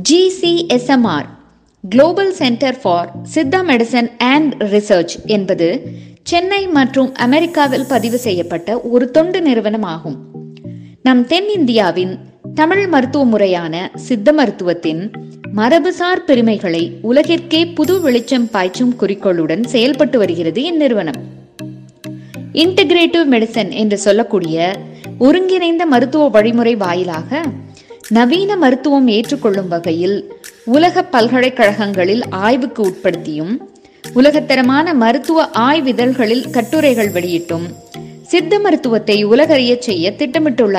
GCSMR global centre for Siddha medicine and research என்பது சென்னை மற்றும் அமெரிக்காவில் பதிவு செய்யப்பட்ட ஒரு தொண்டு நிறுவனமாகும் நம் தென்னிந்தியாவின் தமிழ் மருத்துவ முறையான சித்த மருத்துவத்தின் மரபுசார் பெருமைகளை உலகிற்கே புது வெளிச்சம் பாய்ச்சும் குறிக்கோளுடன் செயல்பட்டு வருகிறது இந்நிறுவனம் இன்டகிரேட்டிவ் மெடிசன் என்று சொல்லக்கூடிய ஒருங்கிணைந்த மருத்துவ வழிமுறை வாயிலாக நவீன மருத்துவம் ஏற்றுக்கொள்ளும் வகையில் உலக பல்கலைக்கழகங்களில் ஆய்வுக்கு உட்படுத்தியும் உலகத்தரமான மருத்துவ ஆய்விதழ்களில் கட்டுரைகள் வெளியிட்டும் சித்த மருத்துவத்தை உலகறியச் செய்ய திட்டமிட்டுள்ள